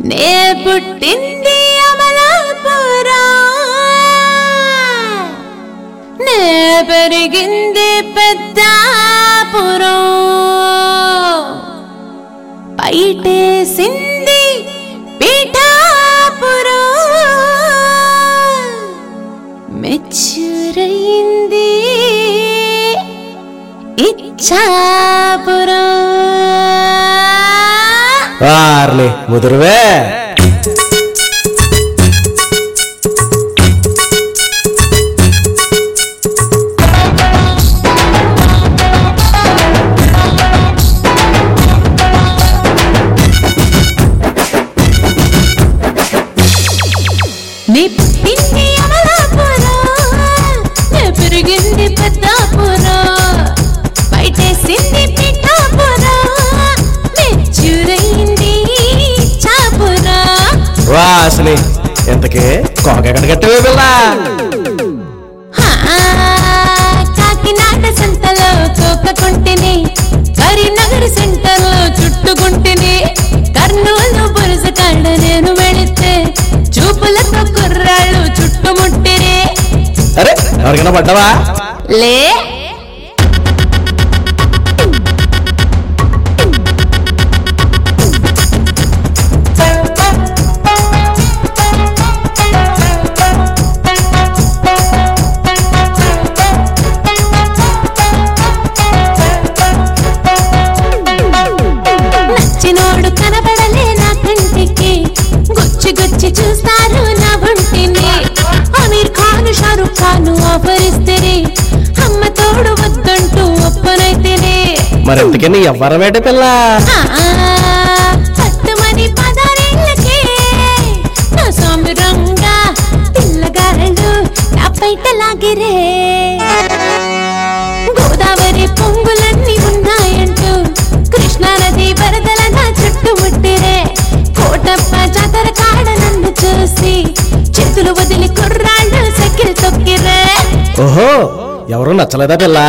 నే పుట్టింది అమలాపురం నే పెరిగింది పెద్దాపురం బయటేసింది పీఠాపురం మెచ్చురైంది ఇచ్చాపురం వార్లే ముదురువే నీ పుట్టింది అమలాపురం నే పెరిగింది పెద్దాపురం బయటేసింది పిఠాపురం మెచ్చురైంది చాపురం వా అసలు ఇంతకీ కోకెక్కడ కట్టవే పిల్ల హా, కాకినాడ సంతలో కోకకుంటిని కరీంనగర్ సెంటర్ లో చుట్టుకుంటిని కర్నూలు బురస కాడ నేను వెళితే చూపులతో కుర్రాళ్ళు చుట్టుముట్టిరే అరే ఎవరికైనా పడ్డావా లే నచ్చినోడు కనబడలే నా కంటికి గుచ్చి గుచ్చి చూస్తారు నా ఒంటిని అమీర్ ఖాన్ షారుఖ్ ఖాన్ ఆఫరిస్తే అమ్మ తోడు వద్దంటూ ఒప్పనైతేనే మరి ఇంతకీ నీ ఎవ్వరమేట పిల్ల పట్టుమని పదారేళ్ళకే నా సామిరంగా పిల్లగాళ్ళు నా బయట లాగిరే గోదావరి పొంగులన్నీ ఉన్నాయంటూ కృష్ణానది వరదల నా చుట్టుముట్టిరే కోటప్ప జాతర కాడ నన్ను చూసి చేతులు వదిలి కుర్రాళ్ళు సైకిల్ తొక్కిరే ఓహో ఎవరు నచ్చలేదా పిల్ల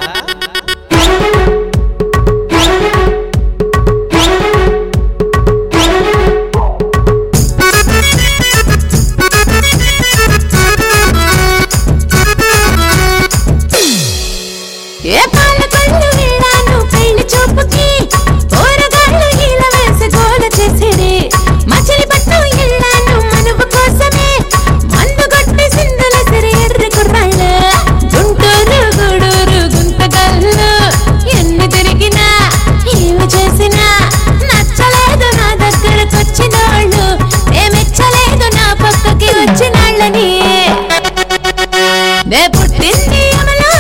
ఏ పాలకొల్లు వెళ్ళాను పెళ్లి చూపుకి పోరగాళ్ళు ఈల వేసి గోల చేసిరి మచిలీపట్నం వెళ్ళాను మనువు కోసమే మందు కొట్టి సింధుల సిరి ఎర్రి కుర్రాళ్ళు గుంటూరు గూడూరు గుంతగల్లు ఎన్ని తిరిగినా ఏమి చేసినా నచ్చలేదు నా దగ్గరకు వచ్చినోళ్ళు ఏమెచ్చలేదు నా పక్కకి వచ్చినాళ్ళని నే పుట్టింది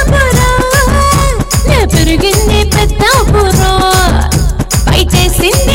అమలాపురం నే పెరిగింది పెద్దాపురం బయటేసింది